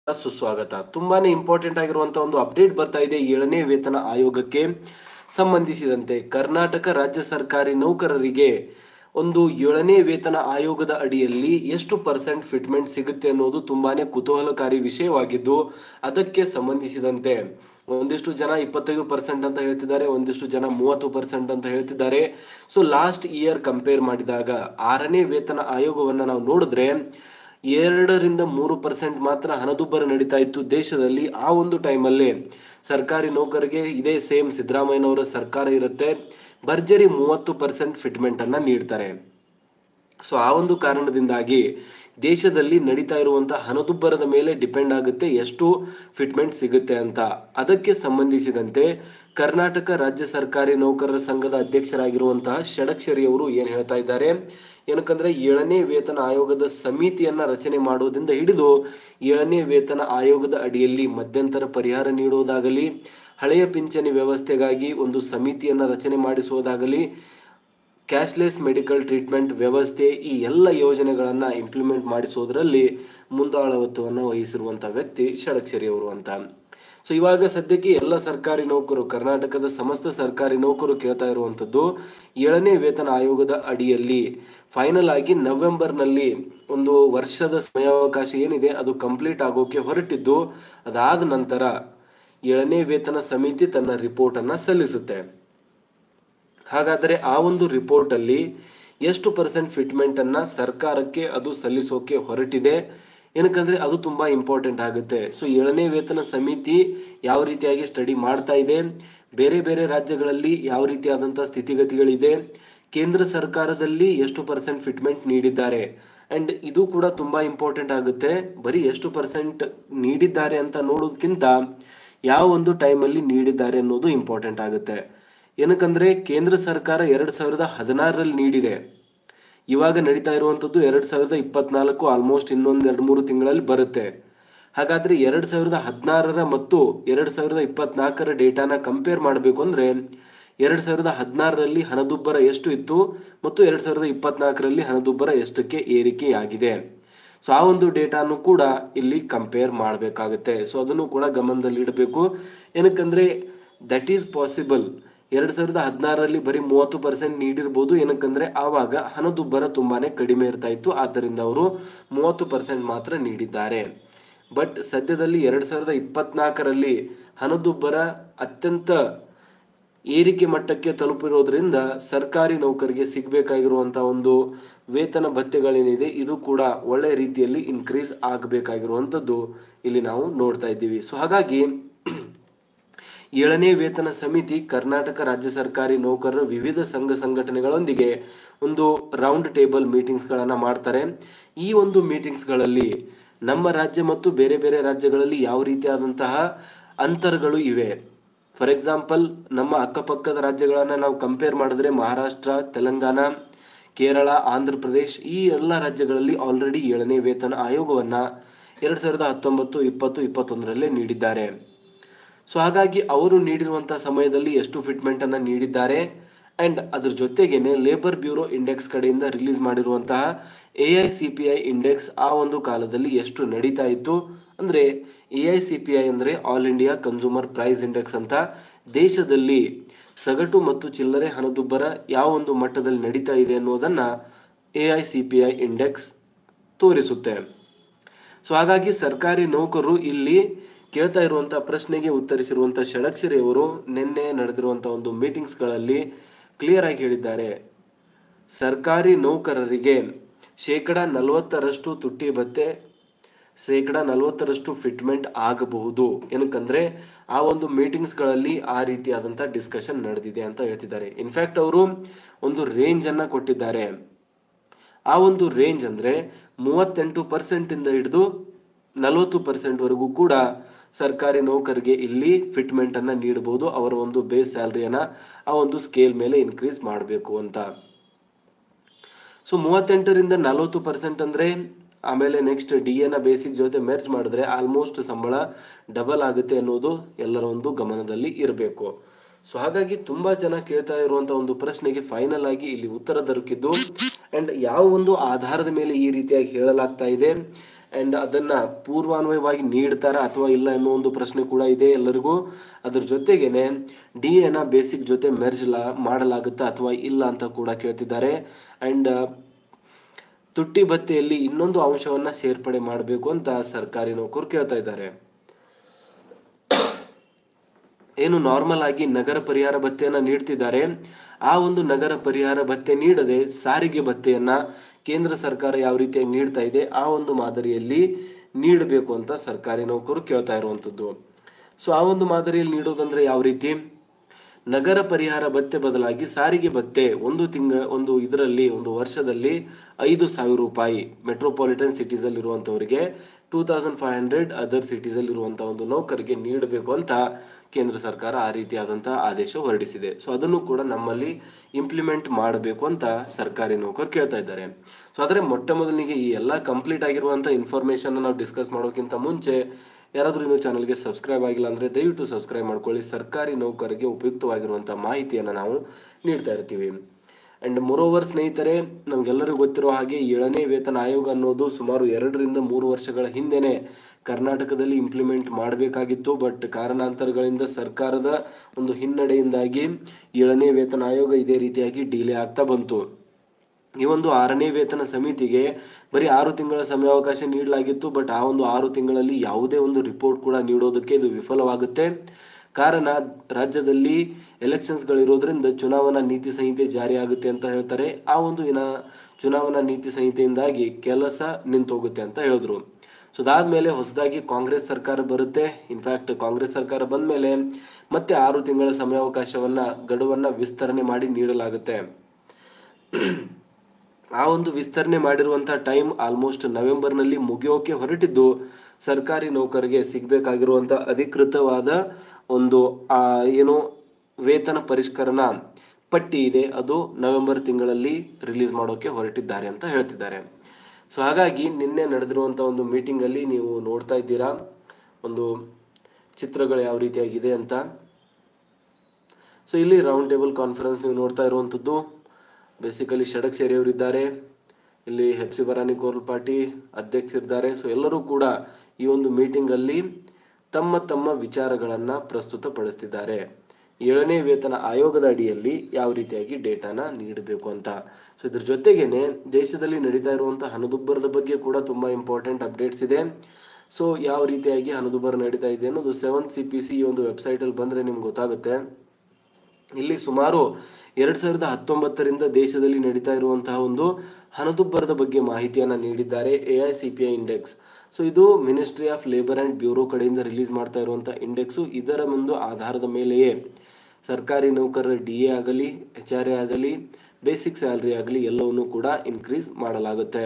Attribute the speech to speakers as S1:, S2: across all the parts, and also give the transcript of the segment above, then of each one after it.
S1: ಸುಸ್ವಾಗತ ತುಂಬಾನೇ ಇಂಪಾರ್ಟೆಂಟ್ ಆಗಿರುವಂತ ಒಂದು ಅಪ್ಡೇಟ್ ಬರ್ತಾ ಇದೆ ಏಳನೇ ವೇತನ ಆಯೋಗಕ್ಕೆ ಸಂಬಂಧಿಸಿದಂತೆ ಕರ್ನಾಟಕ ರಾಜ್ಯ ಸರ್ಕಾರಿ ನೌಕರರಿಗೆ ಒಂದು ಏಳನೇ ವೇತನ ಆಯೋಗದ ಅಡಿಯಲ್ಲಿ ಎಷ್ಟು ಪರ್ಸೆಂಟ್ ಫಿಟ್ಮೆಂಟ್ ಸಿಗುತ್ತೆ ಅನ್ನೋದು ತುಂಬಾನೇ ಕುತೂಹಲಕಾರಿ ವಿಷಯವಾಗಿದ್ದು ಅದಕ್ಕೆ ಸಂಬಂಧಿಸಿದಂತೆ ಒಂದಿಷ್ಟು ಜನ ಇಪ್ಪತ್ತೈದು ಪರ್ಸೆಂಟ್ ಅಂತ ಹೇಳ್ತಿದ್ದಾರೆ ಒಂದಿಷ್ಟು ಜನ ಮೂವತ್ತು ಪರ್ಸೆಂಟ್ ಅಂತ ಹೇಳ್ತಿದ್ದಾರೆ ಸೊ ಲಾಸ್ಟ್ ಇಯರ್ ಕಂಪೇರ್ ಮಾಡಿದಾಗ ಆರನೇ ವೇತನ ಆಯೋಗವನ್ನ ನಾವು ನೋಡಿದ್ರೆ ಎರಡರಿಂದ ಮೂರು ಪರ್ಸೆಂಟ್ ಮಾತ್ರ ಹಣದುಬ್ಬರ ನಡೀತಾ ಇತ್ತು ದೇಶದಲ್ಲಿ ಆ ಒಂದು ಟೈಮಲ್ಲಿ ಸರ್ಕಾರಿ ನೌಕರಿಗೆ ಇದೇ ಸೇಮ್ ಸಿದ್ದರಾಮಯ್ಯನವರ ಸರ್ಕಾರ ಇರುತ್ತೆ ಭರ್ಜರಿ ಮೂವತ್ತು ಪರ್ಸೆಂಟ್ ಫಿಟ್ಮೆಂಟ್ ಅನ್ನ ನೀಡ್ತಾರೆ ಸೊ ಆ ಒಂದು ಕಾರಣದಿಂದಾಗಿ ದೇಶದಲ್ಲಿ ನಡೀತಾ ಇರುವಂತಹ ಹಣದುಬ್ಬರದ ಮೇಲೆ ಡಿಪೆಂಡ್ ಆಗುತ್ತೆ ಎಷ್ಟು ಫಿಟ್ಮೆಂಟ್ ಸಿಗುತ್ತೆ ಅಂತ ಅದಕ್ಕೆ ಸಂಬಂಧಿಸಿದಂತೆ ಕರ್ನಾಟಕ ರಾಜ್ಯ ಸರ್ಕಾರಿ ನೌಕರರ ಸಂಘದ ಅಧ್ಯಕ್ಷರಾಗಿರುವಂತಹ ಷಡಕ್ಷರಿ ಅವರು ಏನ್ ಹೇಳ್ತಾ ಇದ್ದಾರೆ ಏನಕ್ಕಂದ್ರೆ ಏಳನೇ ವೇತನ ಆಯೋಗದ ಸಮಿತಿಯನ್ನ ರಚನೆ ಮಾಡುವುದರಿಂದ ಹಿಡಿದು ಏಳನೇ ವೇತನ ಆಯೋಗದ ಅಡಿಯಲ್ಲಿ ಮಧ್ಯಂತರ ಪರಿಹಾರ ನೀಡುವುದಾಗಲಿ ಹಳೆಯ ಪಿಂಚಣಿ ವ್ಯವಸ್ಥೆಗಾಗಿ ಒಂದು ಸಮಿತಿಯನ್ನ ರಚನೆ ಮಾಡಿಸುವುದಾಗಲಿ ಕ್ಯಾಶ್ಲೆಸ್ ಮೆಡಿಕಲ್ ಟ್ರೀಟ್ಮೆಂಟ್ ವ್ಯವಸ್ಥೆ ಈ ಎಲ್ಲ ಯೋಜನೆಗಳನ್ನು ಇಂಪ್ಲಿಮೆಂಟ್ ಮಾಡಿಸೋದ್ರಲ್ಲಿ ಮುಂದಾಳತ್ವವನ್ನು ವಹಿಸಿರುವಂಥ ವ್ಯಕ್ತಿ ಷಡಕ್ಷರಿ ಅವರು ಅಂತ ಸೊ ಇವಾಗ ಸದ್ಯಕ್ಕೆ ಎಲ್ಲ ಸರ್ಕಾರಿ ನೌಕರು ಕರ್ನಾಟಕದ ಸಮಸ್ತ ಸರ್ಕಾರಿ ನೌಕರು ಕೇಳ್ತಾ ಇರುವಂಥದ್ದು ಏಳನೇ ವೇತನ ಆಯೋಗದ ಅಡಿಯಲ್ಲಿ ಫೈನಲ್ ಆಗಿ ನವೆಂಬರ್ನಲ್ಲಿ ಒಂದು ವರ್ಷದ ಸಮಯಾವಕಾಶ ಏನಿದೆ ಅದು ಕಂಪ್ಲೀಟ್ ಆಗೋಕೆ ಹೊರಟಿದ್ದು ಅದಾದ ನಂತರ ಏಳನೇ ವೇತನ ಸಮಿತಿ ತನ್ನ ರಿಪೋರ್ಟ್ ಅನ್ನ ಸಲ್ಲಿಸುತ್ತೆ ಹಾಗಾದರೆ ಆ ಒಂದು ರಿಪೋರ್ಟ್ ಅಲ್ಲಿ ಎಷ್ಟು ಪರ್ಸೆಂಟ್ ಫಿಟ್ಮೆಂಟ್ ಅನ್ನ ಸರ್ಕಾರಕ್ಕೆ ಅದು ಸಲ್ಲಿಸೋಕೆ ಹೊರಟಿದೆ ಏನಕ್ಕಂದ್ರೆ ಅದು ತುಂಬಾ ಇಂಪಾರ್ಟೆಂಟ್ ಆಗುತ್ತೆ ಸೊ ಏಳನೇ ವೇತನ ಸಮಿತಿ ಯಾವ ರೀತಿಯಾಗಿ ಸ್ಟಡಿ ಮಾಡ್ತಾ ಇದೆ ಬೇರೆ ಬೇರೆ ರಾಜ್ಯಗಳಲ್ಲಿ ಯಾವ ರೀತಿಯಾದಂತಹ ಸ್ಥಿತಿಗತಿಗಳಿದೆ ಕೇಂದ್ರ ಸರ್ಕಾರದಲ್ಲಿ ಎಷ್ಟು ಪರ್ಸೆಂಟ್ ಫಿಟ್ಮೆಂಟ್ ನೀಡಿದ್ದಾರೆ ಅಂಡ್ ಇದು ಕೂಡ ತುಂಬಾ ಇಂಪಾರ್ಟೆಂಟ್ ಆಗುತ್ತೆ ಬರೀ ಎಷ್ಟು ಪರ್ಸೆಂಟ್ ನೀಡಿದ್ದಾರೆ ಅಂತ ನೋಡೋದಕ್ಕಿಂತ ಯಾವ ಒಂದು ಟೈಮಲ್ಲಿ ನೀಡಿದ್ದಾರೆ ಅನ್ನೋದು ಇಂಪಾರ್ಟೆಂಟ್ ಆಗುತ್ತೆ ಏನಕ್ಕಂದ್ರೆ ಕೇಂದ್ರ ಸರ್ಕಾರ ಎರಡ್ ಸಾವಿರದ ಹದಿನಾರರಲ್ಲಿ ನೀಡಿದೆ ಇವಾಗ ನಡೀತಾ ಇರುವಂಥದ್ದು ಎರಡ್ ಸಾವಿರದ ಇಪ್ಪತ್ನಾಲ್ಕು ಆಲ್ಮೋಸ್ಟ್ ಇನ್ನೊಂದು ಎರಡು ಮೂರು ತಿಂಗಳಲ್ಲಿ ಬರುತ್ತೆ ಹಾಗಾದ್ರೆ ಎರಡ್ ಸಾವಿರದ ಹದಿನಾರರ ಮತ್ತು ಎರಡ್ ಸಾವಿರದ ಇಪ್ಪತ್ನಾಲ್ಕರ ಡೇಟಾನ ಕಂಪೇರ್ ಮಾಡಬೇಕು ಅಂದ್ರೆ ಎರಡ್ ಸಾವಿರದ ಹದಿನಾರರಲ್ಲಿ ಹಣದುಬ್ಬರ ಎಷ್ಟು ಇತ್ತು ಮತ್ತು ಎರಡ್ ಸಾವಿರದ ಇಪ್ಪತ್ನಾಲ್ಕರಲ್ಲಿ ಹಣದುಬ್ಬರ ಎಷ್ಟಕ್ಕೆ ಏರಿಕೆಯಾಗಿದೆ ಸೊ ಆ ಒಂದು ಡೇಟಾನು ಕೂಡ ಇಲ್ಲಿ ಕಂಪೇರ್ ಮಾಡಬೇಕಾಗುತ್ತೆ ಸೊ ಅದನ್ನು ಕೂಡ ಗಮನದಲ್ಲಿ ಇಡಬೇಕು ಏನಕ್ಕಂದ್ರೆ ದಟ್ ಈಸ್ ಪಾಸಿಬಲ್ ಎರಡ್ ಸಾವಿರದ ಹದಿನಾರರಲ್ಲಿ ಬರೀ ಮೂವತ್ತು ಪರ್ಸೆಂಟ್ ನೀಡಿರ್ಬೋದು ಏನಕ್ಕಂದ್ರೆ ಆವಾಗ ಹಣದುಬ್ಬರ ತುಂಬಾನೇ ಕಡಿಮೆ ಇರ್ತಾ ಇತ್ತು ಆದ್ದರಿಂದ ಅವರು ಮೂವತ್ತು ಪರ್ಸೆಂಟ್ ಮಾತ್ರ ನೀಡಿದ್ದಾರೆ ಬಟ್ ಸದ್ಯದಲ್ಲಿ ಎರಡ್ ಸಾವಿರದ ಇಪ್ಪತ್ನಾಲ್ಕರಲ್ಲಿ ಹಣದುಬ್ಬರ ಅತ್ಯಂತ ಏರಿಕೆ ಮಟ್ಟಕ್ಕೆ ತಲುಪಿರೋದ್ರಿಂದ ಸರ್ಕಾರಿ ನೌಕರಿಗೆ ಸಿಗಬೇಕಾಗಿರುವಂತಹ ಒಂದು ವೇತನ ಭತ್ಯೆಗಳೇನಿದೆ ಇದು ಕೂಡ ಒಳ್ಳೆ ರೀತಿಯಲ್ಲಿ ಇನ್ಕ್ರೀಸ್ ಆಗಬೇಕಾಗಿರುವಂಥದ್ದು ಇಲ್ಲಿ ನಾವು ನೋಡ್ತಾ ಇದ್ದೀವಿ ಸೊ ಹಾಗಾಗಿ ಏಳನೇ ವೇತನ ಸಮಿತಿ ಕರ್ನಾಟಕ ರಾಜ್ಯ ಸರ್ಕಾರಿ ನೌಕರರ ವಿವಿಧ ಸಂಘ ಸಂಘಟನೆಗಳೊಂದಿಗೆ ಒಂದು ರೌಂಡ್ ಟೇಬಲ್ ಮೀಟಿಂಗ್ಸ್ಗಳನ್ನು ಮಾಡ್ತಾರೆ ಈ ಒಂದು ಮೀಟಿಂಗ್ಸ್ಗಳಲ್ಲಿ ನಮ್ಮ ರಾಜ್ಯ ಮತ್ತು ಬೇರೆ ಬೇರೆ ರಾಜ್ಯಗಳಲ್ಲಿ ಯಾವ ರೀತಿಯಾದಂತಹ ಅಂತರಗಳು ಇವೆ ಫಾರ್ ಎಕ್ಸಾಂಪಲ್ ನಮ್ಮ ಅಕ್ಕಪಕ್ಕದ ರಾಜ್ಯಗಳನ್ನು ನಾವು ಕಂಪೇರ್ ಮಾಡಿದ್ರೆ ಮಹಾರಾಷ್ಟ್ರ ತೆಲಂಗಾಣ ಕೇರಳ ಆಂಧ್ರ ಪ್ರದೇಶ್ ಈ ಎಲ್ಲ ರಾಜ್ಯಗಳಲ್ಲಿ ಆಲ್ರೆಡಿ ಏಳನೇ ವೇತನ ಆಯೋಗವನ್ನ ಎರಡ್ ಸಾವಿರದ ಹತ್ತೊಂಬತ್ತು ಇಪ್ಪತ್ತು ಇಪ್ಪತ್ತೊಂದರಲ್ಲೇ ನೀಡಿದ್ದಾರೆ ಸೊ ಹಾಗಾಗಿ ಅವರು ನೀಡಿರುವಂತಹ ಸಮಯದಲ್ಲಿ ಎಷ್ಟು ಫಿಟ್ಮೆಂಟ್ ಅನ್ನ ನೀಡಿದ್ದಾರೆ ಅಂಡ್ ಅದ್ರ ಜೊತೆಗೇನೆ ಲೇಬರ್ ಬ್ಯೂರೋ ಇಂಡೆಕ್ಸ್ ಕಡೆಯಿಂದ ರಿಲೀಸ್ ಮಾಡಿರುವಂತಹ A I C P I index ಆ ಒಂದು ಕಾಲದಲ್ಲಿ ಎಷ್ಟು ನಡೀತಾ ಇತ್ತು ಅಂದ್ರೆ A I C P I ಅಂದ್ರೆ all India consumer price index ಅಂತ ದೇಶದಲ್ಲಿ ಸಗಟು ಮತ್ತು ಚಿಲ್ಲರೆ ಹಣದುಬ್ಬರ ಯಾವ ಒಂದು ಮಟ್ಟದಲ್ಲಿ ನಡೀತಾ ಇದೆ ಅನ್ನೋದನ್ನ A I C P I index ತೋರಿಸುತ್ತೆ ಸೊ ಹಾಗಾಗಿ ಸರ್ಕಾರಿ ನೌಕರರು ಇಲ್ಲಿ ಕೇಳ್ತಾ ಇರುವಂತಹ ಪ್ರಶ್ನೆಗೆ ಉತ್ತರಿಸಿರುವಂತಹ ಷಡಕ್ಷರಿ ಅವರು ನಿನ್ನೆ ನಡೆದಿರುವಂತಹ ಒಂದು ಮೀಟಿಂಗ್ಸ್ಗಳಲ್ಲಿ ಕ್ಲಿಯರ್ ಆಗಿ ಹೇಳಿದ್ದಾರೆ ಸರ್ಕಾರಿ ನೌಕರರಿಗೆ ಶೇಕಡ ನಲವತ್ತರಷ್ಟು ತುಟ್ಟಿ ಭತ್ತೆ ಶೇಕಡ ನಲವತ್ತರಷ್ಟು ಫಿಟ್ಮೆಂಟ್ ಆಗಬಹುದು ಏನಕ್ಕಂದ್ರೆ ಆ ಒಂದು ಮೀಟಿಂಗ್ಸ್ಗಳಲ್ಲಿ ಆ ರೀತಿಯಾದಂತಹ ಡಿಸ್ಕಷನ್ ನಡೆದಿದೆ ಅಂತ ಹೇಳ್ತಿದ್ದಾರೆ ಇನ್ಫ್ಯಾಕ್ಟ್ ಅವರು ಒಂದು ರೇಂಜ್ ಅನ್ನ ಕೊಟ್ಟಿದ್ದಾರೆ ಆ ಒಂದು ರೇಂಜ್ ಅಂದ್ರೆ ಮೂವತ್ತೆಂಟು ಪರ್ಸೆಂಟ್ ಇಂದ ಹಿಡಿದು ನಲವತ್ತು ಪರ್ಸೆಂಟ್ ವರೆಗೂ ಕೂಡ ಸರ್ಕಾರಿ ನೌಕರಿಗೆ ಇಲ್ಲಿ ಫಿಟ್ಮೆಂಟ್ ಅನ್ನ ನೀಡಬಹುದು ಅವರ ಒಂದು ಬೇಸ್ ಸ್ಯಾಲರಿಯನ್ನ ಆ ಒಂದು ಸ್ಕೇಲ್ ಮೇಲೆ ಇನ್ಕ್ರೀಸ್ ಮಾಡಬೇಕು ಅಂತ ಸೊ ಮೂವತ್ತೆಂಟರಿಂದ ನಲವತ್ತು ಪರ್ಸೆಂಟ್ ಅಂದ್ರೆ ಆಮೇಲೆ ನೆಕ್ಸ್ಟ್ ಡಿ ಎನ ಬೇಸಿಕ್ ಜೊತೆ ಮೆರ್ಜ್ ಮಾಡಿದ್ರೆ ಆಲ್ಮೋಸ್ಟ್ ಸಂಬಳ ಡಬಲ್ ಆಗುತ್ತೆ ಅನ್ನೋದು ಎಲ್ಲರ ಒಂದು ಗಮನದಲ್ಲಿ ಇರಬೇಕು ಸೊ ಹಾಗಾಗಿ ತುಂಬಾ ಜನ ಕೇಳ್ತಾ ಇರುವಂತಹ ಒಂದು ಪ್ರಶ್ನೆಗೆ ಫೈನಲ್ ಆಗಿ ಇಲ್ಲಿ ಉತ್ತರ ದೊರಕಿದ್ದು ಅಂಡ್ ಯಾವ ಒಂದು ಆಧಾರದ ಮೇಲೆ ಈ ರೀತಿಯಾಗಿ ಹೇಳಲಾಗ್ತಾ ಇದೆ ಆ್ಯಂಡ್ ಅದನ್ನು ಪೂರ್ವಾನ್ವಯವಾಗಿ ನೀಡ್ತಾರಾ ಅಥವಾ ಇಲ್ಲ ಅನ್ನೋ ಒಂದು ಪ್ರಶ್ನೆ ಕೂಡ ಇದೆ ಎಲ್ಲರಿಗೂ ಅದ್ರ ಜೊತೆಗೇನೆ ಡಿ ಎನ ಬೇಸಿಕ್ ಜೊತೆ ಮೆರ್ಜ್ ಲಾ ಮಾಡಲಾಗುತ್ತಾ ಅಥವಾ ಇಲ್ಲ ಅಂತ ಕೂಡ ಕೇಳ್ತಿದ್ದಾರೆ ಆ್ಯಂಡ್ ತುಟ್ಟಿ ಭತ್ಯೆಯಲ್ಲಿ ಇನ್ನೊಂದು ಅಂಶವನ್ನು ಸೇರ್ಪಡೆ ಮಾಡಬೇಕು ಅಂತ ಸರ್ಕಾರಿ ನೌಕರು ಕೇಳ್ತಾ ಇದ್ದಾರೆ ಏನು ನಾರ್ಮಲ್ ಆಗಿ ನಗರ ಪರಿಹಾರ ಭತ್ಯೆಯನ್ನು ನೀಡ್ತಿದ್ದಾರೆ ಆ ಒಂದು ನಗರ ಪರಿಹಾರ ಭತ್ಯೆ ನೀಡದೆ ಸಾರಿಗೆ ಭತ್ಯೆಯನ್ನ ಕೇಂದ್ರ ಸರ್ಕಾರ ಯಾವ ರೀತಿಯಾಗಿ ನೀಡ್ತಾ ಇದೆ ಆ ಒಂದು ಮಾದರಿಯಲ್ಲಿ ನೀಡಬೇಕು ಅಂತ ಸರ್ಕಾರಿ ನೌಕರು ಕೇಳ್ತಾ ಇರುವಂಥದ್ದು ಸೊ ಆ ಒಂದು ಮಾದರಿಯಲ್ಲಿ ನೀಡೋದಂದ್ರೆ ಯಾವ ರೀತಿ ನಗರ ಪರಿಹಾರ ಭತ್ಯೆ ಬದಲಾಗಿ ಸಾರಿಗೆ ಭತ್ಯೆ ಒಂದು ತಿಂಗಳ ಒಂದು ಇದರಲ್ಲಿ ಒಂದು ವರ್ಷದಲ್ಲಿ ಐದು ಸಾವಿರ ರೂಪಾಯಿ ಮೆಟ್ರೋಪಾಲಿಟನ್ ಸಿಟೀಸಲ್ಲಿ ಇರುವಂಥವರಿಗೆ two thousand five hundred other ಸಿಟೀಸಲ್ಲಿ ಇರುವಂಥ ಒಂದು ನೌಕರಿಗೆ ನೀಡಬೇಕು ಅಂತ ಕೇಂದ್ರ ಸರ್ಕಾರ ಆ ರೀತಿಯಾದಂಥ ಆದೇಶ ಹೊರಡಿಸಿದೆ ಸೊ ಅದನ್ನು ಕೂಡ ನಮ್ಮಲ್ಲಿ ಇಂಪ್ಲಿಮೆಂಟ್ ಮಾಡಬೇಕು ಅಂತ ಸರ್ಕಾರಿ ನೌಕರು ಕೇಳ್ತಾ ಇದ್ದಾರೆ ಸೊ ಆದರೆ ಮೊಟ್ಟ ಮೊದಲಿಗೆ ಈ ಎಲ್ಲ ಕಂಪ್ಲೀಟ್ ಆಗಿರುವಂಥ ಇನ್ಫಾರ್ಮೇಷನ್ ನಾವು ಡಿಸ್ಕಸ್ ಮಾಡೋಕ್ಕಿಂತ ಮುಂಚೆ ಯಾರಾದರೂ ಇನ್ನೂ ಚಾನಲ್ಗೆ ಸಬ್ಸ್ಕ್ರೈಬ್ ಆಗಿಲ್ಲ ಅಂದರೆ ದಯವಿಟ್ಟು ಸಬ್ಸ್ಕ್ರೈಬ್ ಮಾಡ್ಕೊಳ್ಳಿ ಸರ್ಕಾರಿ ನೌಕರರಿಗೆ ಉಪಯುಕ್ತವಾಗಿರುವಂಥ ಮಾಹಿತಿಯನ್ನು ನಾವು ನೀಡ್ತಾ ಇರ್ತೀವಿ ಆ್ಯಂಡ್ ಮೊರೋವರ್ ಸ್ನೇಹಿತರೆ ನಮಗೆಲ್ಲರಿಗೂ ಗೊತ್ತಿರೋ ಹಾಗೆ ಏಳನೇ ವೇತನ ಆಯೋಗ ಅನ್ನೋದು ಸುಮಾರು ಎರಡರಿಂದ ಮೂರು ವರ್ಷಗಳ ಹಿಂದೆನೆ ಕರ್ನಾಟಕದಲ್ಲಿ ಇಂಪ್ಲಿಮೆಂಟ್ ಮಾಡಬೇಕಾಗಿತ್ತು ಬಟ್ ಕಾರಣಾಂತರಗಳಿಂದ ಸರ್ಕಾರದ ಒಂದು ಹಿನ್ನಡೆಯಿಂದಾಗಿ ಏಳನೇ ವೇತನ ಆಯೋಗ ಇದೇ ರೀತಿಯಾಗಿ ಡಿಲೇ ಆಗ್ತಾ ಬಂತು ಈ ಒಂದು ಆರನೇ ವೇತನ ಸಮಿತಿಗೆ ಬರೀ ಆರು ತಿಂಗಳ ಸಮಯಾವಕಾಶ ನೀಡಲಾಗಿತ್ತು ಬಟ್ ಆ ಒಂದು ಆರು ತಿಂಗಳಲ್ಲಿ ಯಾವುದೇ ಒಂದು ರಿಪೋರ್ಟ್ ಕೂಡ ನೀಡೋದಕ್ಕೆ ಇದು ವಿಫಲವಾಗುತ್ತೆ ಕಾರಣ ರಾಜ್ಯದಲ್ಲಿ ಎಲೆಕ್ಷನ್ಸ್ಗಳಿರೋದ್ರಿಂದ ಚುನಾವಣಾ ನೀತಿ ಸಂಹಿತೆ ಜಾರಿಯಾಗುತ್ತೆ ಅಂತ ಹೇಳ್ತಾರೆ ಆ ಒಂದು ವಿನ ಚುನಾವಣಾ ನೀತಿ ಸಂಹಿತೆಯಿಂದಾಗಿ ಕೆಲಸ ನಿಂತೋಗುತ್ತೆ ಅಂತ ಹೇಳಿದ್ರು ಸೊ ಅದಾದ್ಮೇಲೆ ಹೊಸದಾಗಿ ಕಾಂಗ್ರೆಸ್ ಸರ್ಕಾರ ಬರುತ್ತೆ ಇನ್ಫ್ಯಾಕ್ಟ್ ಕಾಂಗ್ರೆಸ್ ಸರ್ಕಾರ ಬಂದ ಮೇಲೆ ಮತ್ತೆ ಆರು ತಿಂಗಳ ಸಮಯಾವಕಾಶವನ್ನ ಗಡುವನ್ನ ವಿಸ್ತರಣೆ ಮಾಡಿ ನೀಡಲಾಗುತ್ತೆ ಆ ಒಂದು ವಿಸ್ತರಣೆ ಮಾಡಿರುವಂಥ ಟೈಮ್ ಆಲ್ಮೋಸ್ಟ್ ನವೆಂಬರ್ನಲ್ಲಿ ಮುಗಿಯೋಕೆ ಹೊರಟಿದ್ದು ಸರ್ಕಾರಿ ನೌಕರಿಗೆ ಸಿಗಬೇಕಾಗಿರುವಂಥ ಅಧಿಕೃತವಾದ ಒಂದು ಆ, ಏನು ವೇತನ ಪರಿಷ್ಕರಣಾ ಪಟ್ಟಿ ಇದೆ ಅದು ನವೆಂಬರ್ ತಿಂಗಳಲ್ಲಿ ರಿಲೀಸ್ ಮಾಡೋಕೆ ಹೊರಟಿದ್ದಾರೆ ಅಂತ ಹೇಳ್ತಿದ್ದಾರೆ ಸೊ ಹಾಗಾಗಿ ನಿನ್ನೆ ನಡೆದಿರುವಂಥ ಒಂದು ಮೀಟಿಂಗಲ್ಲಿ ನೀವು ನೋಡ್ತಾ ಇದ್ದೀರಾ ಒಂದು ಚಿತ್ರಗಳು ಯಾವ ರೀತಿಯಾಗಿದೆ ಅಂತ ಸೊ ಇಲ್ಲಿ ರೌಂಡ್ ಟೇಬಲ್ ಕಾನ್ಫರೆನ್ಸ್ ನೀವು ನೋಡ್ತಾ ಇರುವಂಥದ್ದು ಬೇಸಿಕಲಿ ಷಡಕ್ ಸೇರಿಯವರಿದ್ದಾರೆ ಇಲ್ಲಿ ಹೆಪ್ಸಿ ಬರಾನಿ ಕೋರ್ಲ್ಪಾಟಿ ಅಧ್ಯಕ್ಷರಿದ್ದಾರೆ ಸೊ ಎಲ್ಲರೂ ಕೂಡ ಈ ಒಂದು ಮೀಟಿಂಗಲ್ಲಿ ತಮ್ಮ ತಮ್ಮ ವಿಚಾರಗಳನ್ನು ಪ್ರಸ್ತುತಪಡಿಸ್ತಿದ್ದಾರೆ ಏಳನೇ ವೇತನ ಆಯೋಗದ ಅಡಿಯಲ್ಲಿ ಯಾವ ರೀತಿಯಾಗಿ ಡೇಟಾನ ನೀಡಬೇಕು ಅಂತ ಸೊ ಇದ್ರ ಜೊತೆಗೇನೆ ದೇಶದಲ್ಲಿ ನಡೀತಾ ಇರುವಂಥ ಹಣದುಬ್ಬರದ ಬಗ್ಗೆ ಕೂಡ ತುಂಬ ಇಂಪಾರ್ಟೆಂಟ್ ಅಪ್ಡೇಟ್ಸ್ ಇದೆ ಸೊ ಯಾವ ರೀತಿಯಾಗಿ ಹಣದುಬ್ಬರ ನಡೀತಾ ಇದೆ ಅನ್ನೋದು ಸೆವೆಂತ್ ಸಿ ಪಿ ಸಿ ಈ ಒಂದು ವೆಬ್ಸೈಟಲ್ಲಿ ಬಂದರೆ ನಿಮ್ಗೆ ಗೊತ್ತಾಗುತ್ತೆ ಇಲ್ಲಿ ಸುಮಾರು ಎರಡ್ ಸಾವಿರದ ಹತ್ತೊಂಬತ್ತರಿಂದ ದೇಶದಲ್ಲಿ ನಡೀತಾ ಇರುವಂತಹ ಒಂದು ಹಣದುಬ್ಬರದ ಬಗ್ಗೆ ಮಾಹಿತಿಯನ್ನು ನೀಡಿದ್ದಾರೆ A I C P I index so ಇದು ministry of labour and bureau ಕಡೆಯಿಂದ ರಿಲೀಸ್ ಮಾಡ್ತಾ ಇರುವಂಥ ಇಂಡೆಕ್ಸು ಇದರ ಒಂದು ಆಧಾರದ ಮೇಲೆಯೇ ಸರ್ಕಾರಿ ನೌಕರರ ಡಿ ಎ ಆಗಲಿ ಎಚ್ ಆರ್ ಎ ಆಗಲಿ ಬೇಸಿಕ್ ಸ್ಯಾಲ್ರಿ ಆಗಲಿ ಎಲ್ಲವನ್ನೂ ಕೂಡ ಇನ್ಕ್ರೀಸ್ ಮಾಡಲಾಗುತ್ತೆ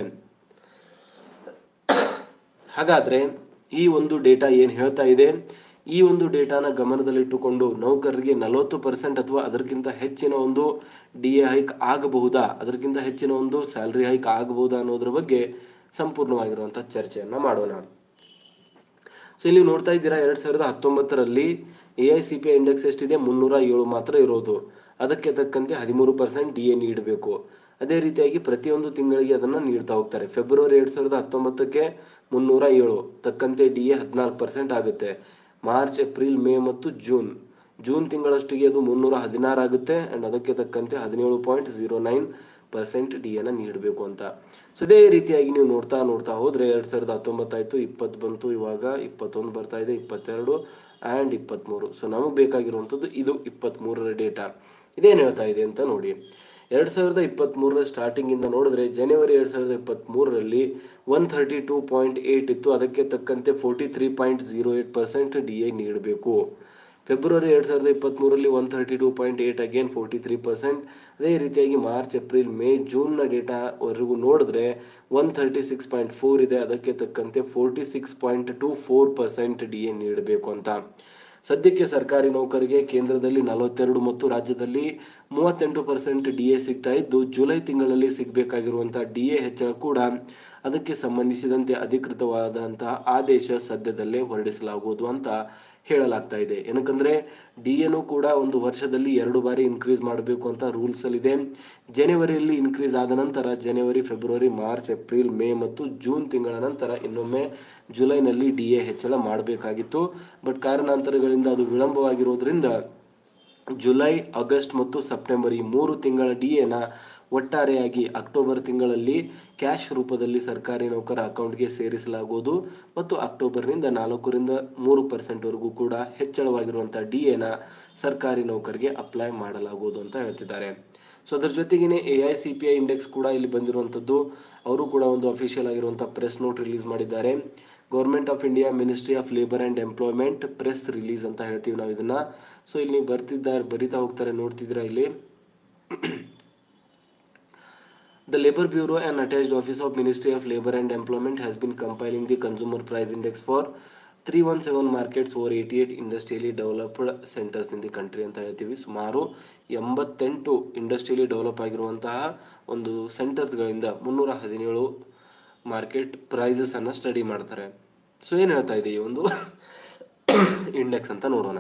S1: ಹಾಗಾದ್ರೆ ಈ ಒಂದು ಡೇಟಾ ಏನು ಹೇಳ್ತಾ ಇದೆ ಈ ಒಂದು ಡೇಟಾನ ಗಮನದಲ್ಲಿಟ್ಟುಕೊಂಡು ನೌಕರರಿಗೆ ನಲವತ್ತು ಪರ್ಸೆಂಟ್ ಅಥವಾ ಅದಕ್ಕಿಂತ ಹೆಚ್ಚಿನ ಒಂದು ಡಿ ಎ ಹೈಕ್ ಆಗಬಹುದಾ ಅದಕ್ಕಿಂತ ಹೆಚ್ಚಿನ ಒಂದು ಸ್ಯಾಲ್ರಿ ಹೈಕ್ ಆಗಬಹುದಾ ಅನ್ನೋದ್ರ ಬಗ್ಗೆ ಸಂಪೂರ್ಣವಾಗಿರುವಂಥ ಚರ್ಚೆಯನ್ನು ಮಾಡೋಣ ಸೊ ಇಲ್ಲಿ ನೋಡ್ತಾ ಇದ್ದೀರಾ ಎರಡು ಸಾವಿರದ ಹತ್ತೊಂಬತ್ತರಲ್ಲಿ A I C P index ಎಷ್ಟಿದೆ ಮುನ್ನೂರ ಏಳು ಮಾತ್ರ ಇರೋದು ಅದಕ್ಕೆ ತಕ್ಕಂತೆ ಹದಿಮೂರು ಪರ್ಸೆಂಟ್ ಡಿ ಎ ನೀಡಬೇಕು ಅದೇ ರೀತಿಯಾಗಿ ಪ್ರತಿಯೊಂದು ತಿಂಗಳಿಗೆ ಅದನ್ನು ನೀಡ್ತಾ ಹೋಗ್ತಾರೆ ಫೆಬ್ರವರಿ ಎರಡು ಸಾವಿರದ ಹತ್ತೊಂಬತ್ತಕ್ಕೆ ಮುನ್ನೂರ ಏಳು ತಕ್ಕಂತೆ ಡಿ ಎ ಹದಿನಾಲ್ಕು ಪರ್ಸೆಂಟ್ ಆಗುತ್ತೆ ಮಾರ್ಚ್ ಏಪ್ರಿಲ್ ಮೇ ಮತ್ತು ಜೂನ್ ಜೂನ್ ತಿಂಗಳಷ್ಟಿಗೆ ಅದು ಮುನ್ನೂರ ಹದಿನಾರು ಆಗುತ್ತೆ ಆ್ಯಂಡ್ ಅದಕ್ಕೆ ತಕ್ಕಂತೆ ಹದಿನೇಳು point zero nine percent D ಎನ ನೀಡಬೇಕು ಅಂತ ಸೊ ಇದೇ ರೀತಿಯಾಗಿ ನೀವು ನೋಡ್ತಾ ನೋಡ್ತಾ ಹೋದರೆ ಎರಡು ಸಾವಿರದ ಹತ್ತೊಂಬತ್ತಾಯಿತು ಇಪ್ಪತ್ತು ಬಂತು ಇವಾಗ ಇಪ್ಪತ್ತೊಂದು ಬರ್ತಾ ಇದೆ ಇಪ್ಪತ್ತೆರಡು ಆ್ಯಂಡ್ ಇಪ್ಪತ್ತ್ಮೂರು ಸೊ ನಮಗೆ ಬೇಕಾಗಿರುವಂಥದ್ದು ಇದು ಇಪ್ಪತ್ತ್ಮೂರರ ಡೇಟಾ ಇದೇನು ಹೇಳ್ತಾ ಇದೆ ಅಂತ ನೋಡಿ ಎರಡು ಸಾವಿರದ ಇಪ್ಪತ್ತ್ಮೂರರ ಸ್ಟಾರ್ಟಿಂಗಿಂದ ನೋಡಿದ್ರೆ ಜನವರಿ ಎರಡು ಸಾವಿರದ ಇಪ್ಪತ್ತ್ಮೂರರಲ್ಲಿ one thirty two point eight ಇತ್ತು ಅದಕ್ಕೆ ತಕ್ಕಂತೆ forty three point zero eight percent D A ನೀಡಬೇಕು ಫೆಬ್ರವರಿ ಎರಡು ಸಾವಿರದ ಇಪ್ಪತ್ತ್ಮೂರರಲ್ಲಿ one thirty two point eight again forty three percent ಅದೇ ರೀತಿಯಾಗಿ ಮಾರ್ಚ್ ಏಪ್ರಿಲ್ ಮೇ ಜೂನ್ನ ಡೇಟಾವರೆಗೂ ನೋಡಿದ್ರೆ one thirty six point four ಇದೆ ಅದಕ್ಕೆ ತಕ್ಕಂತೆ forty six point two four percent D A ನೀಡಬೇಕು ಅಂತ ಸದ್ಯಕ್ಕೆ ಸರ್ಕಾರಿ ನೌಕರಿಗೆ ಕೇಂದ್ರದಲ್ಲಿ ನಲವತ್ತೆರಡು ಮತ್ತು ರಾಜ್ಯದಲ್ಲಿ ಮೂವತ್ತೆಂಟು ಪರ್ಸೆಂಟ್ ಡಿ ಎ ಸಿಗ್ತಾ ಇದ್ದು ಜುಲೈ ತಿಂಗಳಲ್ಲಿ ಸಿಗಬೇಕಾಗಿರುವಂಥ ಡಿ ಎ ಹೆಚ್ಚಳ ಕೂಡ ಅದಕ್ಕೆ ಸಂಬಂಧಿಸಿದಂತೆ ಅಧಿಕೃತವಾದಂತಹ ಆದೇಶ ಸದ್ಯದಲ್ಲೇ ಹೊರಡಿಸಲಾಗುವುದು ಅಂತ ಹೇಳಲಾಗ್ತಾ ಇದೆ ಏನಕ್ಕಂದ್ರೆ ಡಿ ಎನು ಕೂಡ ಒಂದು ವರ್ಷದಲ್ಲಿ ಎರಡು ಬಾರಿ ಇನ್ಕ್ರೀಸ್ ಮಾಡಬೇಕು ಅಂತ ರೂಲ್ಸ್ ಅಲ್ಲಿದೆ ಜನವರಿಯಲ್ಲಿ ಇನ್ಕ್ರೀಸ್ ಆದ ನಂತರ ಜನವರಿ ಫೆಬ್ರವರಿ ಮಾರ್ಚ್ ಏಪ್ರಿಲ್ ಮೇ ಮತ್ತು ಜೂನ್ ತಿಂಗಳ ನಂತರ ಇನ್ನೊಮ್ಮೆ ಜುಲೈನಲ್ಲಿ ಡಿ ಎ ಹೆಚ್ಚಳ ಮಾಡಬೇಕಾಗಿತ್ತು ಬಟ್ ಕಾರಣಾಂತರಗಳಿಂದ ಅದು ವಿಳಂಬವಾಗಿರೋದ್ರಿಂದ ಜುಲೈ ಆಗಸ್ಟ್ ಮತ್ತು ಸೆಪ್ಟೆಂಬರ್ ಈ ಮೂರು ತಿಂಗಳ ಡಿ ಎನ ಒಟ್ಟಾರೆಯಾಗಿ ಅಕ್ಟೋಬರ್ ತಿಂಗಳಲ್ಲಿ ಕ್ಯಾಶ್ ರೂಪದಲ್ಲಿ ಸರ್ಕಾರಿ ನೌಕರ ಅಕೌಂಟ್ಗೆ ಸೇರಿಸಲಾಗುವುದು ಮತ್ತು ಅಕ್ಟೋಬರ್ನಿಂದ ನಾಲ್ಕರಿಂದ ಮೂರು ಪರ್ಸೆಂಟ್ವರೆಗೂ ಕೂಡ ಹೆಚ್ಚಳವಾಗಿರುವಂಥ ಡಿ ಎನ ಸರ್ಕಾರಿ ನೌಕರಿಗೆ ಅಪ್ಲೈ ಮಾಡಲಾಗುವುದು ಅಂತ ಹೇಳ್ತಿದ್ದಾರೆ ಸೊ ಅದರ ಜೊತೆಗೇನೆ A I C P I index ಕೂಡ ಇಲ್ಲಿ ಬಂದಿರುವಂಥದ್ದು ಅವರು ಕೂಡ ಒಂದು ಅಫಿಷಿಯಲ್ ಆಗಿರುವಂಥ ಪ್ರೆಸ್ ನೋಟ್ ರಿಲೀಸ್ ಮಾಡಿದ್ದಾರೆ government of India ministry of labour and employment press release ಅಂತ ಹೇಳ್ತೀವಿ ನಾವು ಇದನ್ನು ಸೊ ಇಲ್ಲಿ ನೀವು ಬರ್ತಿದ್ದಾರೆ ಬರಿತಾ ಹೋಗ್ತಾರೆ ನೋಡ್ತಿದ್ದೀರಾ ಇಲ್ಲಿ The Labour Bureau and attached office of Ministry of Labour and Employment has been compiling the consumer price index for 317 markets over 88 industrially developed centers in the country ಅಂತ ಹೇಳ್ತೀವಿ ಸುಮಾರು ಎಂಬತ್ತೆಂಟು ಇಂಡಸ್ಟ್ರಿಯಲಿ ಡೆವಲಪ್ ಆಗಿರುವಂತಹ ಒಂದು ಸೆಂಟರ್ಸ್ಗಳಿಂದ ಮುನ್ನೂರ ಹದಿನೇಳು ಮಾರ್ಕೆಟ್ ಪ್ರೈಸಸನ್ನು ಸ್ಟಡಿ ಮಾಡ್ತಾರೆ ಸೊ ಏನು ಹೇಳ್ತಾ ಇದೆ ಈ ಒಂದು ಇಂಡೆಕ್ಸ್ ಅಂತ ನೋಡೋಣ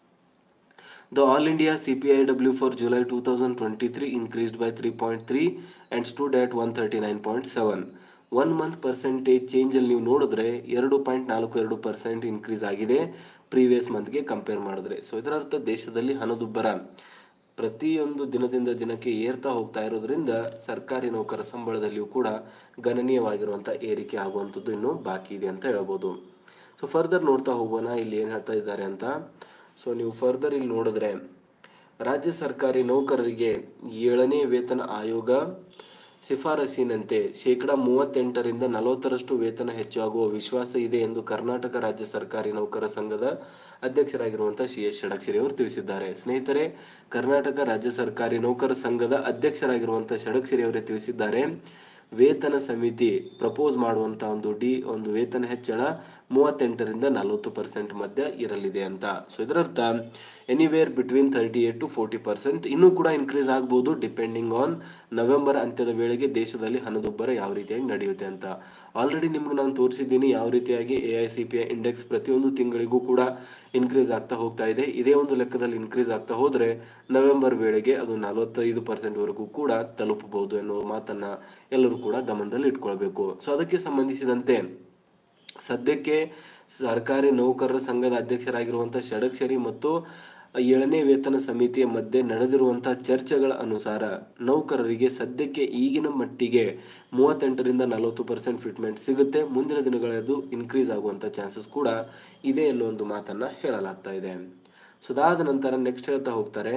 S1: The All India CPIW for July 2023 increased by 3.3 and stood at 139.7. One month percentage ಚೇಂಜಲ್ಲಿ ನೀವು ನೋಡಿದ್ರೆ ಎರಡು ಪಾಯಿಂಟ್ ನಾಲ್ಕು ಎರಡು ಪರ್ಸೆಂಟ್ ಇನ್ಕ್ರೀಸ್ ಆಗಿದೆ ಪ್ರೀವಿಯಸ್ ಮಂತ್ಗೆ ಕಂಪೇರ್ ಮಾಡಿದ್ರೆ ಸೊ ಇದರ ಅರ್ಥ ದೇಶದಲ್ಲಿ ಹಣದುಬ್ಬರ ಪ್ರತಿಯೊಂದು ದಿನದಿಂದ ದಿನಕ್ಕೆ ಏರ್ತಾ ಹೋಗ್ತಾ ಇರೋದ್ರಿಂದ ಸರ್ಕಾರಿ ನೌಕರ ಸಂಬಳದಲ್ಲಿಯೂ ಕೂಡ ಗಣನೀಯವಾಗಿರುವಂಥ ಏರಿಕೆ ಆಗುವಂಥದ್ದು ಇನ್ನೂ ಬಾಕಿ ಇದೆ ಅಂತ ಹೇಳ್ಬೋದು ಸೊ ಫರ್ದರ್ ನೋಡ್ತಾ ಹೋಗೋಣ ಇಲ್ಲಿ ಏನು ಹೇಳ್ತಾ ಇದ್ದಾರೆ ಅಂತ ಸೊ ನೀವು ಫರ್ದರ್ ಇಲ್ಲಿ ನೋಡಿದ್ರೆ ರಾಜ್ಯ ಸರ್ಕಾರಿ ನೌಕರರಿಗೆ ಏಳನೇ ವೇತನ ಆಯೋಗ ಶಿಫಾರಸಿನಂತೆ ಶೇಕಡ ಮೂವತ್ತೆಂಟರಿಂದ ನಲವತ್ತರಷ್ಟು ವೇತನ ಹೆಚ್ಚಾಗುವ ವಿಶ್ವಾಸ ಇದೆ ಎಂದು ಕರ್ನಾಟಕ ರಾಜ್ಯ ಸರ್ಕಾರಿ ನೌಕರ ಸಂಘದ ಅಧ್ಯಕ್ಷರಾಗಿರುವಂತಹ ಸಿ ಎಸ್ ಷಡಕ್ಷರಿ ಅವರು ತಿಳಿಸಿದ್ದಾರೆ ಸ್ನೇಹಿತರೆ ಕರ್ನಾಟಕ ರಾಜ್ಯ ಸರ್ಕಾರಿ ನೌಕರ ಸಂಘದ ಅಧ್ಯಕ್ಷರಾಗಿರುವಂತಹ ಷಡಕ್ಷರಿ ಅವರೇ ತಿಳಿಸಿದ್ದಾರೆ ವೇತನ ಸಮಿತಿ ಪ್ರಪೋಸ್ ಮಾಡುವಂಥ ಒಂದು ಡಿ ಒಂದು ವೇತನ ಹೆಚ್ಚಳ ಮೂವತ್ತೆಂಟರಿಂದ ನಲವತ್ತು ಪರ್ಸೆಂಟ್ ಮಧ್ಯ ಇರಲಿದೆ ಅಂತ ಸೊ ಇದರರ್ಥ anywhere between thirty eight to forty percent ಇನ್ನೂ ಕೂಡ ಇನ್ಕ್ರೀಸ್ ಆಗ್ಬೋದು ಡಿಪೆಂಡಿಂಗ್ ಆನ್ ನವೆಂಬರ್ ಅಂತ್ಯದ ವೇಳೆಗೆ ದೇಶದಲ್ಲಿ ಹಣದುಬ್ಬರ ಯಾವ ರೀತಿಯಾಗಿ ನಡೆಯುತ್ತೆ ಅಂತ ಆಲ್ರೆಡಿ ನಿಮ್ಗೆ ನಾನು ತೋರಿಸಿದ್ದೀನಿ ಯಾವ ರೀತಿಯಾಗಿ A I C P I index ಪ್ರತಿಯೊಂದು ತಿಂಗಳಿಗೂ ಕೂಡ ಇನ್ಕ್ರೀಸ್ ಆಗ್ತಾ ಹೋಗ್ತಾ ಇದೆ ಇದೇ ಒಂದು ಲೆಕ್ಕದಲ್ಲಿ ಇನ್ಕ್ರೀಸ್ ಆಗ್ತಾ ಹೋದರೆ ನವೆಂಬರ್ ವೇಳೆಗೆ ಅದು ನಲವತ್ತೈದು ಪರ್ಸೆಂಟ್ವರೆಗೂ ಕೂಡ ತಲುಪಬಹುದು ಎನ್ನುವ ಮಾತನ್ನ ಎಲ್ಲರೂ ಕೂಡ ಗಮನದಲ್ಲಿ ಇಟ್ಕೊಳ್ಬೇಕು ಸೊ ಅದಕ್ಕೆ ಸಂಬಂಧಿಸಿದಂತೆ ಸದ್ಯಕ್ಕೆ ಸರ್ಕಾರಿ ನೌಕರರ ಸಂಘದ ಅಧ್ಯಕ್ಷರಾಗಿರುವಂಥ ಷಡಕ್ಷರಿ ಮತ್ತು ಏಳನೇ ವೇತನ ಸಮಿತಿಯ ಮಧ್ಯೆ ನಡೆದಿರುವಂತಹ ಚರ್ಚೆಗಳ ಅನುಸಾರ ನೌಕರರಿಗೆ ಸದ್ಯಕ್ಕೆ ಈಗಿನ ಮಟ್ಟಿಗೆ ಮೂವತ್ತೆಂಟರಿಂದ ನಲವತ್ತು ಪರ್ಸೆಂಟ್ ಫಿಟ್ಮೆಂಟ್ ಸಿಗುತ್ತೆ ಮುಂದಿನ ದಿನಗಳದು ಇನ್ಕ್ರೀಸ್ ಆಗುವಂಥ ಚಾನ್ಸಸ್ ಕೂಡ ಇದೆ ಎನ್ನುವ ಒಂದು ಮಾತನ್ನ ಹೇಳಲಾಗ್ತಾ ಇದೆ ಸೊ ಅದಾದ ನಂತರ ನೆಕ್ಸ್ಟ್ ಹೇಳ್ತಾ ಹೋಗ್ತಾರೆ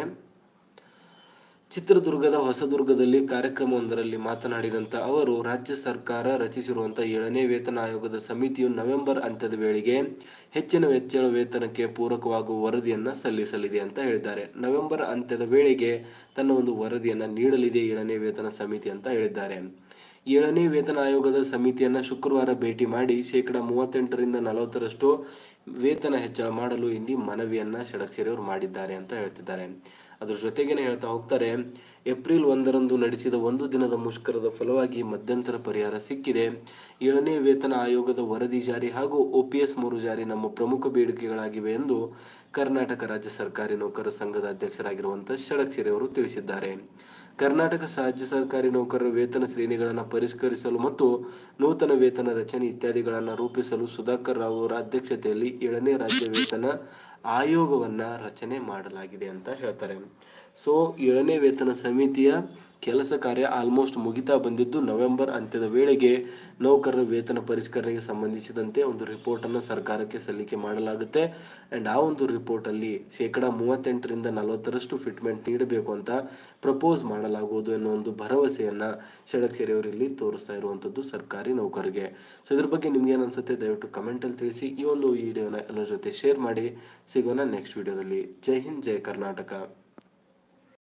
S1: ಚಿತ್ರದುರ್ಗದ ಹೊಸದುರ್ಗದಲ್ಲಿ ಕಾರ್ಯಕ್ರಮವೊಂದರಲ್ಲಿ ಮಾತನಾಡಿದಂಥ ಅವರು ರಾಜ್ಯ ಸರ್ಕಾರ ರಚಿಸಿರುವಂಥ ಏಳನೇ ವೇತನ ಆಯೋಗದ ಸಮಿತಿಯು ನವೆಂಬರ್ ಅಂತ್ಯದ ವೇಳೆಗೆ ಹೆಚ್ಚಿನ ವೆಚ್ಚ ವೇತನಕ್ಕೆ ಪೂರಕವಾಗುವ ವರದಿಯನ್ನು ಸಲ್ಲಿಸಲಿದೆ ಅಂತ ಹೇಳಿದ್ದಾರೆ ನವೆಂಬರ್ ಅಂತ್ಯದ ವೇಳೆಗೆ ತನ್ನ ಒಂದು ವರದಿಯನ್ನು ನೀಡಲಿದೆ ಏಳನೇ ವೇತನ ಸಮಿತಿ ಅಂತ ಹೇಳಿದ್ದಾರೆ ಏಳನೇ ವೇತನ ಆಯೋಗದ ಸಮಿತಿಯನ್ನು ಶುಕ್ರವಾರ ಭೇಟಿ ಮಾಡಿ ಶೇಕಡ ಮೂವತ್ತೆಂಟರಿಂದ ನಲವತ್ತರಷ್ಟು ವೇತನ ಹೆಚ್ಚಳ ಮಾಡಲು ಇಂದು ಮನವಿಯನ್ನ ಷಡಕ್ಷರಿ ಅವರು ಮಾಡಿದ್ದಾರೆ ಅಂತ ಹೇಳ್ತಿದ್ದಾರೆ ಅದ್ರ ಜೊತೆಗೇನೆ ಹೇಳ್ತಾ ಹೋಗ್ತಾರೆ ಏಪ್ರಿಲ್ ಒಂದರಂದು ನಡೆಸಿದ ಒಂದು ದಿನದ ಮುಷ್ಕರದ ಫಲವಾಗಿ ಮಧ್ಯಂತರ ಪರಿಹಾರ ಸಿಕ್ಕಿದೆ ಏಳನೇ ವೇತನ ಆಯೋಗದ ವರದಿ ಜಾರಿ ಹಾಗೂ ಒಪಿಎಸ್ ಮೂರು ಜಾರಿ ನಮ್ಮ ಪ್ರಮುಖ ಬೇಡಿಕೆಗಳಾಗಿವೆ ಎಂದು ಕರ್ನಾಟಕ ರಾಜ್ಯ ಸರ್ಕಾರಿ ನೌಕರರ ಸಂಘದ ಅಧ್ಯಕ್ಷರಾಗಿರುವಂತಹ ಷಡಕ್ಷರಿ ಅವರು ತಿಳಿಸಿದ್ದಾರೆ ಕರ್ನಾಟಕ ರಾಜ್ಯ ಸರ್ಕಾರಿ ನೌಕರರ ವೇತನ ಶ್ರೇಣಿಗಳನ್ನು ಪರಿಷ್ಕರಿಸಲು ಮತ್ತು ನೂತನ ವೇತನ ರಚನೆ ಇತ್ಯಾದಿಗಳನ್ನು ರೂಪಿಸಲು ಸುಧಾಕರ್ ರಾವ್ ಅವರ ಅಧ್ಯಕ್ಷತೆಯಲ್ಲಿ ಏಳನೇ ರಾಜ್ಯ ವೇತನ ಆಯೋಗವನ್ನ ರಚನೆ ಮಾಡಲಾಗಿದೆ ಅಂತ ಹೇಳ್ತಾರೆ ಸೊ ಏಳನೇ ವೇತನ ಸಮಿತಿಯ ಕೆಲಸ ಕಾರ್ಯ ಆಲ್ಮೋಸ್ಟ್ ಮುಗಿತಾ ಬಂದಿದ್ದು ನವೆಂಬರ್ ಅಂತ್ಯದ ವೇಳೆಗೆ ನೌಕರರ ವೇತನ ಪರಿಷ್ಕರಣೆಗೆ ಸಂಬಂಧಿಸಿದಂತೆ ಒಂದು ರಿಪೋರ್ಟನ್ನು ಸರ್ಕಾರಕ್ಕೆ ಸಲ್ಲಿಕೆ ಮಾಡಲಾಗುತ್ತೆ ಆ್ಯಂಡ್ ಆ ಒಂದು ರಿಪೋರ್ಟಲ್ಲಿ ಶೇಕಡ ಮೂವತ್ತೆಂಟರಿಂದ ನಲವತ್ತರಷ್ಟು ಫಿಟ್ಮೆಂಟ್ ನೀಡಬೇಕು ಅಂತ ಪ್ರಪೋಸ್ ಮಾಡಲಾಗುವುದು ಎನ್ನುವ ಒಂದು ಭರವಸೆಯನ್ನು ಷಡಕ್ಷರಿ ಅವರು ಇಲ್ಲಿ ತೋರಿಸ್ತಾ ಇರುವಂಥದ್ದು ಸರ್ಕಾರಿ ನೌಕರಿಗೆ ಸೊ ಇದ್ರ ಬಗ್ಗೆ ನಿಮ್ಗೆ ಏನು ಅನ್ಸುತ್ತೆ ದಯವಿಟ್ಟು ಕಮೆಂಟಲ್ಲಿ ತಿಳಿಸಿ ಈ ಒಂದು ವಿಡಿಯೋನ ಎಲ್ಲರ ಜೊತೆ ಶೇರ್ ಮಾಡಿ ಸಿಗೋಣ ನೆಕ್ಸ್ಟ್ ವಿಡಿಯೋದಲ್ಲಿ ಜೈ ಹಿಂದ್ ಜೈ ಕರ್ನಾಟಕ